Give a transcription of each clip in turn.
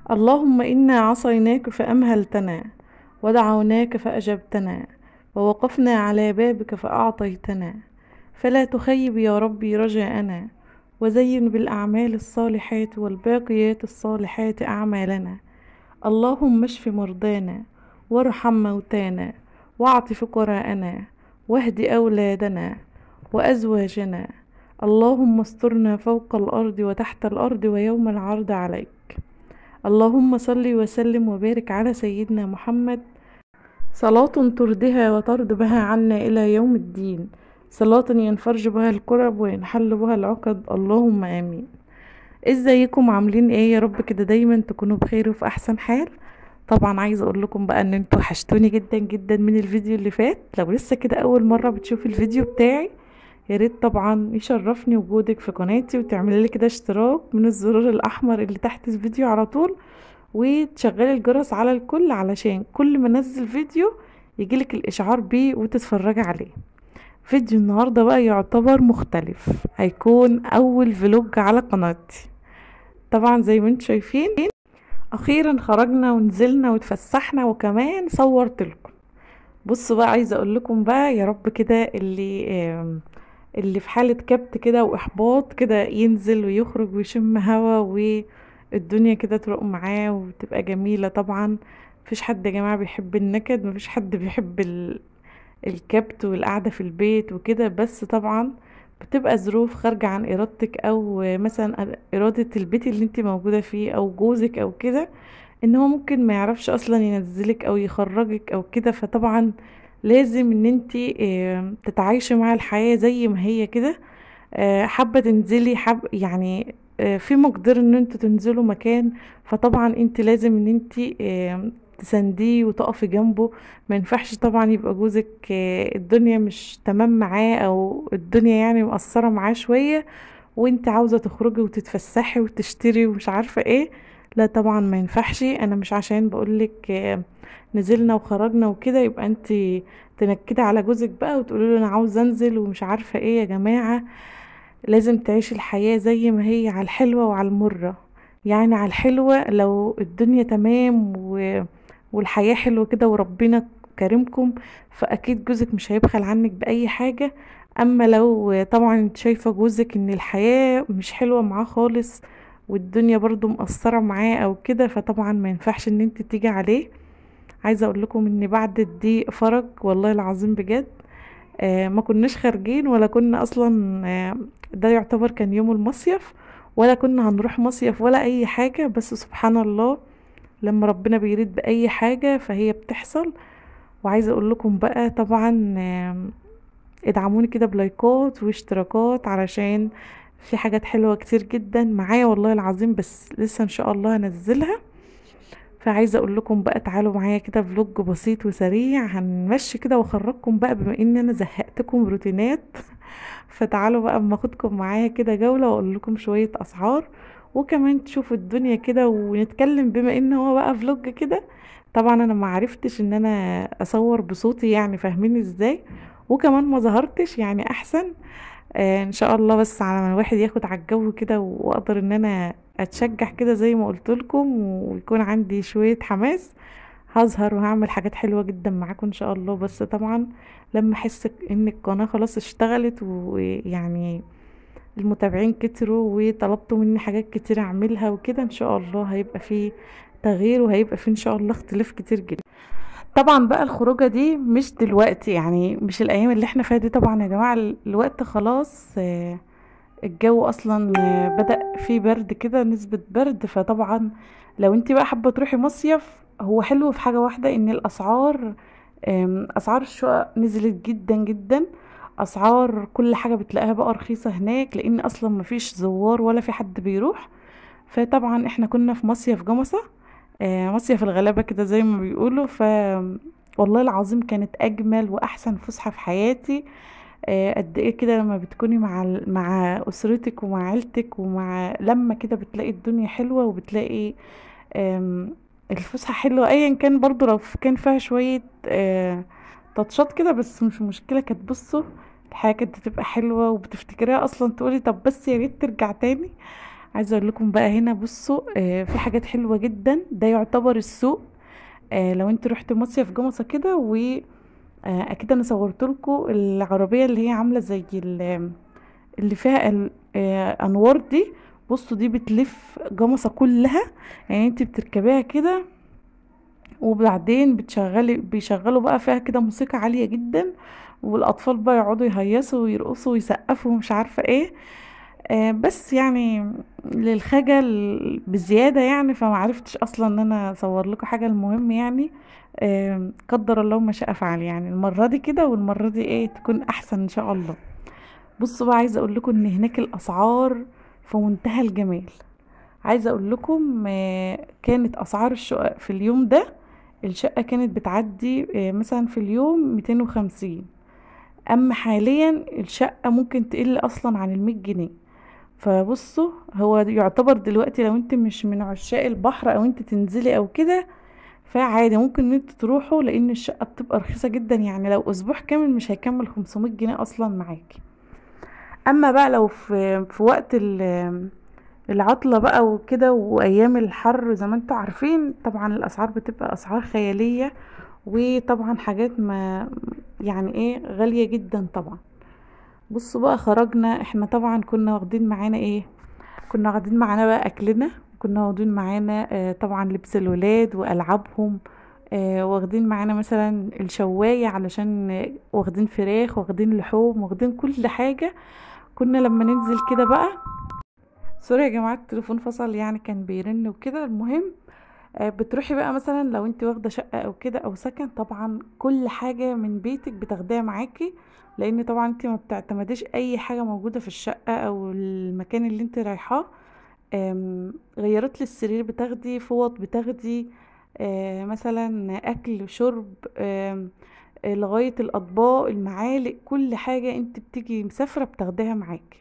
اللهم إنا عصيناك فأمهلتنا ودعوناك فأجبتنا ووقفنا على بابك فأعطيتنا فلا تخيب يا ربي رجاءنا وزين بالأعمال الصالحات والباقيات الصالحات أعمالنا اللهم اشف مرضانا وارحم موتانا واعط فقراءنا واهد أولادنا وأزواجنا اللهم استرنا فوق الأرض وتحت الأرض ويوم العرض عليك اللهم صل وسلم وبارك على سيدنا محمد صلاة تردها وترد بها عنا إلى يوم الدين صلاة ينفرج بها الكرب وينحل بها العقد اللهم آمين ازيكم عاملين ايه يا رب كده دايما تكونوا بخير وفي احسن حال طبعا عايزه اقول لكم بقى ان انتوا وحشتوني جدا جدا من الفيديو اللي فات لو لسه كده اول مره بتشوفي الفيديو بتاعي يا ريت طبعا يشرفني وجودك في قناتي وتعملي لي كده اشتراك من الزرار الاحمر اللي تحت الفيديو على طول وتشغلي الجرس على الكل علشان كل ما انزل فيديو يجيلك الاشعار بيه وتتفرجي عليه فيديو النهارده بقى يعتبر مختلف هيكون اول فلوج على قناتي طبعا زي ما انتم شايفين اخيرا خرجنا ونزلنا وتفسحنا وكمان صورت لكم بصوا بقى عايزه اقول لكم بقى يا رب كده اللي اللي في حاله كبت كده واحباط كده ينزل ويخرج ويشم هوا والدنيا كده تروق معاه وتبقى جميله طبعا مفيش حد يا جماعه بيحب النكد مفيش حد بيحب ال... الكبت والقعده في البيت وكده بس طبعا بتبقى ظروف خارجة عن ارادتك او مثلا ارادة البيت اللي انت موجودة فيه او جوزك او كده ان هو ممكن ما يعرفش اصلا ينزلك او يخرجك او كده فطبعا لازم ان انت تتعايشي مع الحياة زي ما هي كده حابة تنزلي حب يعني في مقدار ان انتوا تنزلوا مكان فطبعا انت لازم ان انت تسانديه وتقفي جنبه ما ينفعش طبعا يبقى جوزك الدنيا مش تمام معاه او الدنيا يعني مقصره معاه شويه وانت عاوزه تخرجي وتتفسحي وتشتري ومش عارفه ايه لا طبعا ما ينفعش انا مش عشان بقولك نزلنا وخرجنا وكده يبقى انت تنكدي على جوزك بقى وتقولي له انا عاوزه انزل ومش عارفه ايه يا جماعه لازم تعيشي الحياه زي ما هي على الحلوه وعلى المره يعني على الحلوه لو الدنيا تمام و والحياة حلوة كده وربنا كرمكم فأكيد جوزك مش هيبخل عنك بأي حاجة أما لو طبعا انت شايفة جوزك ان الحياة مش حلوة معاه خالص والدنيا برضو مقصرة معاه أو كده فطبعا ما ينفعش ان انت تيجي عليه عايزة اقول لكم ان بعد الضيق فرج والله العظيم بجد آه ما كناش خارجين ولا كنا اصلا آه ده يعتبر كان يوم المصيف ولا كنا هنروح مصيف ولا اي حاجة بس سبحان الله لما ربنا بيريد بأي حاجة فهي بتحصل وعايزة اقول لكم بقى طبعا ادعموني كده بلايكات واشتراكات علشان في حاجات حلوة كتير جدا معايا والله العظيم بس لسه ان شاء الله هنزلها فعايزة اقول لكم بقى تعالوا معايا كده فلوج بسيط وسريع هنمشي كده واخرجكم بقى بما ان انا زهقتكم روتينات فتعالوا بقى اما اخدكم معايا كده جولة واقول لكم شوية اسعار وكمان تشوفوا الدنيا كده ونتكلم بما ان هو بقى فلوج كده طبعا انا ما عرفتش ان انا اصور بصوتي يعني فاهمين ازاي وكمان ما ظهرتش يعني احسن آه ان شاء الله بس على ما الواحد ياخد على الجو كده واقدر ان انا اتشجع كده زي ما قلت لكم ويكون عندي شويه حماس هظهر وهعمل حاجات حلوه جدا معاكم ان شاء الله بس طبعا لما احس ان القناه خلاص اشتغلت ويعني المتابعين كتروا وطلبتوا مني حاجات كتير اعملها وكده ان شاء الله هيبقى في تغيير وهيبقى في ان شاء الله اختلاف كتير جدا طبعا بقى الخروجه دي مش دلوقتي يعني مش الايام اللي احنا فيها دي طبعا يا جماعه الوقت خلاص الجو اصلا بدا فيه برد كده نسبه برد فطبعا لو انت بقى حابه تروحي مصيف هو حلو في حاجه واحده ان الاسعار اسعار الشقق نزلت جدا جدا اسعار كل حاجه بتلاقيها بقى رخيصه هناك لان اصلا مفيش زوار ولا في حد بيروح فطبعا احنا كنا في مصيف جمصة آه مصيف الغلابه كده زي ما بيقولوا ف والله العظيم كانت اجمل واحسن فسحه في حياتي آه قد ايه كده لما بتكوني مع مع اسرتك ومع عيلتك ومع لما كده بتلاقي الدنيا حلوه وبتلاقي الفسحه حلوه ايا كان برضو لو كان فيها شويه آه تاتشات كده بس مش مشكله كانت بصوا الحياه كانت بتبقى حلوه وبتفتكريها اصلا تقولي طب بس يا ريت ترجع تاني عايزه اقول لكم بقى هنا بصوا آه، في حاجات حلوه جدا ده يعتبر السوق آه، لو انت رحت مصيف جمصة كده و آه، اكيد انا صورت لكم العربيه اللي هي عامله زي ال- اللي فيها ال- آه، انوار دي بصوا دي بتلف جمصة كلها يعني انت بتركبيها كده وبعدين بتشغلي بيشغلوا بقى فيها كده موسيقى عالية جدا والاطفال بقى يقعدوا يهيصوا ويرقصوا ويسقفوا ومش عارفة ايه آه بس يعني للخجل بزيادة يعني فما عرفتش اصلا ان انا اصور لكم حاجة المهم يعني آه قدر الله ما شاء فعل يعني المرة دي كده والمرة دي ايه تكون احسن ان شاء الله بصوا بقى عايزة اقول لكم ان هناك الاسعار في منتهى الجمال عايزة اقول لكم آه كانت اسعار الشقق في اليوم ده الشقة كانت بتعدي آه مثلا في اليوم 250 اما حاليا الشقة ممكن تقل اصلا عن المية جنيه فبصوا هو يعتبر دلوقتي لو انت مش من عشاق البحر او انت تنزلي او كده فعادي ممكن ان انت تروحوا لان الشقة بتبقى رخيصة جدا يعني لو اسبوع كامل مش هيكمل 500 جنيه اصلا معاكي اما بقى لو في في وقت ال- العطلة بقى وكده وايام الحر زي ما انتوا عارفين طبعا الاسعار بتبقى اسعار خيالية وطبعا حاجات ما يعني ايه غالية جدا طبعا بصوا بقى خرجنا احنا طبعا كنا واخدين معانا ايه كنا واخدين معانا بقى اكلنا كنا واخدين معانا آه، طبعا لبس الولاد والعابهم آه، واخدين معانا مثلا الشواية علشان آه، واخدين فراخ واخدين لحوم واخدين كل حاجة كنا لما ننزل كده بقى سوري يا جماعة التليفون فصل يعني كان بيرن وكده المهم آه، بتروحي بقى مثلا لو انت واخده شقه او كده او سكن طبعا كل حاجه من بيتك بتاخديها معاكي لان طبعا انت ما بتعتمديش اي حاجه موجوده في الشقه او المكان اللي انت رايحاه آم، غيرت لي السرير بتاخدي فوط بتاخدي آه، مثلا اكل شرب آم، آه، لغايه الاطباق المعالق كل حاجه انت بتيجي مسافره بتاخديها معاكي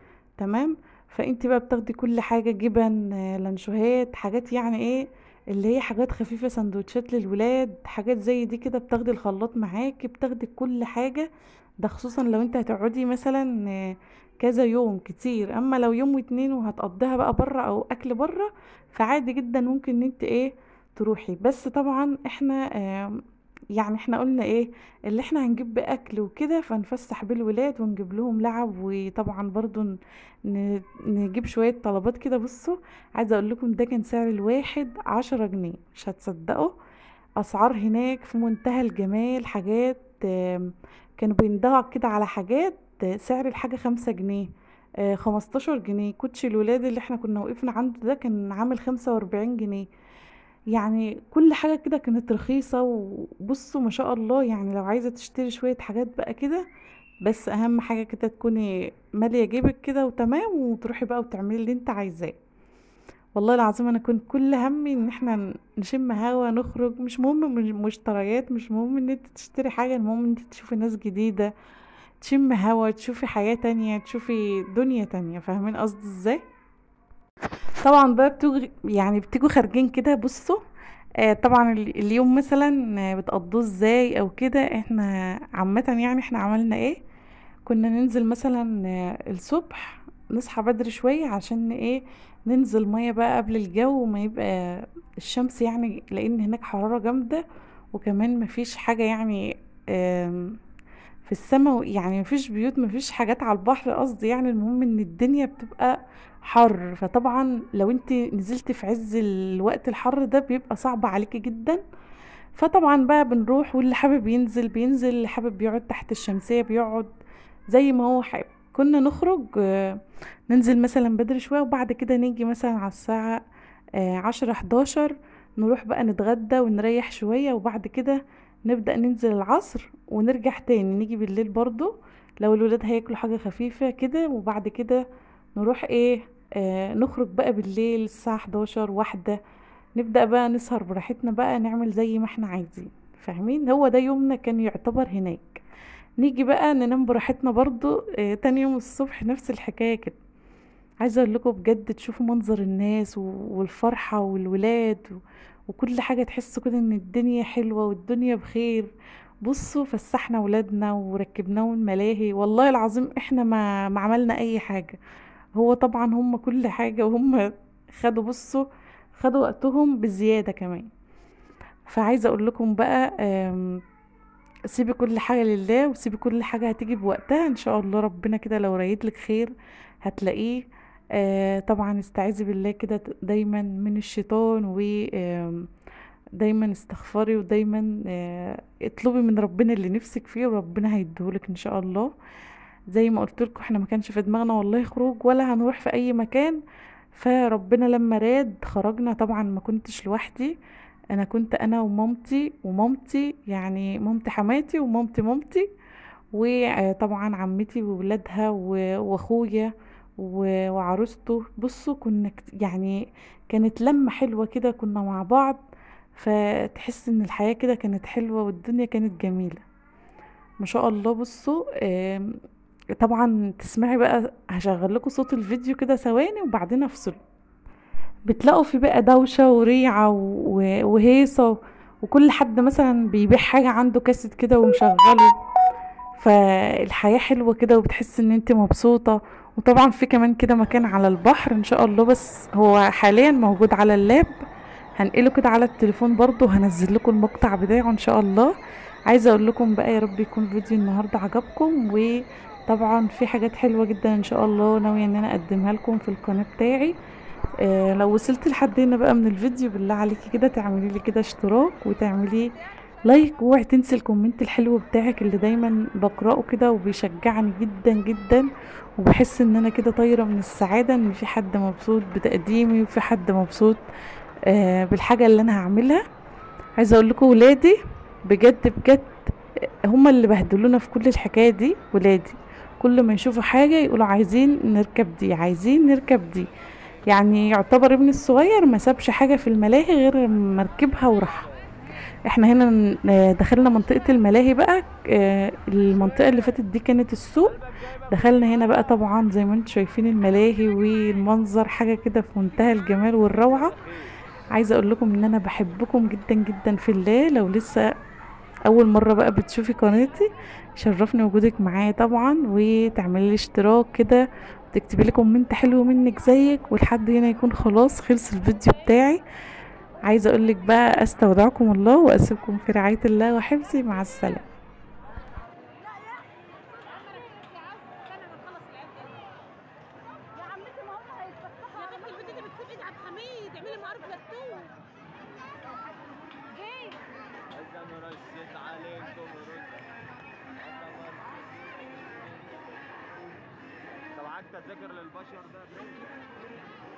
تمام فانت بقى بتاخدي كل حاجة جبن آه، لانشوهات حاجات يعني ايه اللي هي حاجات خفيفة سندوتشات للولاد حاجات زي دي كده بتاخدي الخلاط معاكي بتاخدي كل حاجة ده خصوصا لو انت هتقعدي مثلا آه، كذا يوم كتير اما لو يوم واتنين وهتقضيها بقى بره او اكل بره فعادي جدا ممكن ان انت ايه تروحي بس طبعا احنا آه، يعني احنا قلنا ايه اللي احنا هنجيب باكل وكده فنفسح بالولاد ونجيب لهم لعب وطبعا برضو ن- ن- نجيب شوية طلبات كده بصوا عايزة اقول لكم ده كان سعر الواحد عشرة جنيه مش هتصدقوا اسعار هناك في منتهى الجمال حاجات آم، كانوا بيندهوا كده على حاجات آه، سعر الحاجة خمسة جنيه آه، خمستاشر جنيه كوتشي الولاد اللي احنا كنا وقفنا عنده ده كان عامل خمسة واربعين جنيه يعني كل حاجة كده كانت رخيصة وبصوا ما شاء الله يعني لو عايزة تشتري شوية حاجات بقى كده بس اهم حاجة كده تكوني مالية جيبك كده وتمام وتروحي بقى وتعملي اللي انت عايزاه والله العظيم انا كنت كل همي ان احنا نشم هوا نخرج مش مهم مش- مشتريات مش مهم ان انت تشتري حاجة المهم ان انت تشوفي ناس جديدة تشم هوا تشوفي حياة تانية تشوفي دنيا تانية فاهمين قصدي ازاي طبعا بقى بتيجوا يعني بتيجوا خارجين كده بصوا آه طبعا ال- اليوم مثلا آه، بتقضوه ازاي او كده احنا عامة يعني احنا عملنا ايه كنا ننزل مثلا آه، الصبح نصحى بدري شوية عشان ايه ننزل مية بقى قبل الجو ما يبقى الشمس يعني لان هناك حرارة جامدة وكمان مفيش حاجة يعني آم، في السماء يعني مفيش بيوت مفيش حاجات على البحر قصدي يعني المهم ان الدنيا بتبقى حر فطبعا لو انت نزلت في عز الوقت الحر ده بيبقى صعب عليكي جدا فطبعا بقى بنروح واللي حابب ينزل بينزل اللي حابب يقعد تحت الشمسية بيقعد زي ما هو حابب كنا نخرج آه، ننزل مثلا بدري شوية وبعد كده نيجي مثلا على الساعة آه، عشرة حداشر نروح بقى نتغدى ونريح شوية وبعد كده نبدأ ننزل العصر ونرجع تاني نيجي بالليل برضو لو الولاد هياكلوا حاجة خفيفة كده وبعد كده نروح ايه آه نخرج بقى بالليل الساعة 11 واحدة نبدأ بقى نسهر براحتنا بقى نعمل زي ما احنا عايزين فاهمين هو ده يومنا كان يعتبر هناك نيجي بقى ننام براحتنا برضو آه تاني يوم الصبح نفس الحكاية كده عايزة اقول لكم بجد تشوفوا منظر الناس و- والفرحة والولاد و- وكل حاجة تحسوا كده ان الدنيا حلوة والدنيا بخير بصوا فسحنا ولادنا وركبناهم الملاهي والله العظيم احنا ما ما عملنا اي حاجة هو طبعا هم كل حاجة وهم خدوا بصوا خدوا وقتهم بزيادة كمان فعايزة اقول لكم بقى آم، سيبي كل حاجة لله وسيبي كل حاجة هتيجي بوقتها ان شاء الله ربنا كده لو رايد لك خير هتلاقيه آه طبعا استعيذي بالله كده دايما من الشيطان و آم، دايما استغفري ودايما آه اطلبي من ربنا اللي نفسك فيه وربنا هيديهولك ان شاء الله زي ما قلت لكم احنا ما كانش في دماغنا والله خروج ولا هنروح في اي مكان فربنا لما راد خرجنا طبعا ما كنتش لوحدي انا كنت انا ومامتي ومامتي يعني مامتي حماتي ومامتي مامتي وطبعا عمتي وولادها و- واخويا و- وعروسته بصوا كنا كت- يعني كانت لمة حلوة كده كنا مع بعض فتحس ان الحياة كده كانت حلوة والدنيا كانت جميلة ما شاء الله بصوا آم، طبعا تسمعي بقى هشغل لكم صوت الفيديو كده ثواني وبعدين افصل بتلاقوا في بقى دوشة وريعة و- وهيصة وكل حد مثلا بيبيع حاجة عنده كاسيت كده ومشغله فالحياة حلوة كده وبتحس ان انت مبسوطة وطبعا في كمان كده مكان على البحر ان شاء الله بس هو حاليا موجود على اللاب هنقله كده على التليفون برضو هنزل لكم المقطع بتاعه ان شاء الله عايزه اقول لكم بقى يا رب يكون فيديو النهارده عجبكم وطبعا في حاجات حلوه جدا ان شاء الله ناويه ان انا اقدمها لكم في القناه بتاعي آه لو وصلت لحد هنا بقى من الفيديو بالله عليكي كده تعملي لي كده اشتراك وتعملي لايك واوعي تنسي الكومنت الحلو بتاعك اللي دايما بقراه كده وبيشجعني جدا جدا وبحس ان انا كده طايره من السعاده ان في حد مبسوط بتقديمي وفي حد مبسوط آه بالحاجه اللي انا هعملها عايزه اقول لكم ولادي بجد بجد هما اللي بهدلونا في كل الحكايه دي ولادي كل ما يشوفوا حاجه يقولوا عايزين نركب دي عايزين نركب دي يعني يعتبر ابني الصغير ما سابش حاجه في الملاهي غير ما ركبها وراح احنا هنا ن- دخلنا منطقه الملاهي بقى آه، المنطقه اللي فاتت دي كانت السوق دخلنا هنا بقى طبعا زي ما انتم شايفين الملاهي والمنظر حاجه كده في منتهى الجمال والروعه عايزه اقول لكم ان انا بحبكم جدا جدا في الله لو لسه اول مره بقى بتشوفي قناتي شرفني وجودك معايا طبعا وتعملي لي اشتراك كده وتكتبي لي كومنت حلو منك زيك ولحد هنا يكون خلاص خلص الفيديو بتاعي عايزه اقول لك بقى استودعكم الله واسيبكم في رعايه الله وحفظه مع السلامه يا عمتي ما هم هيتفسحوا يا بنت البنت دي بتسيب ايد عبد الحميد اعملي معروف للتو جاي إذا مرشت عليكم طبعا تذاكر للبشر ده برنس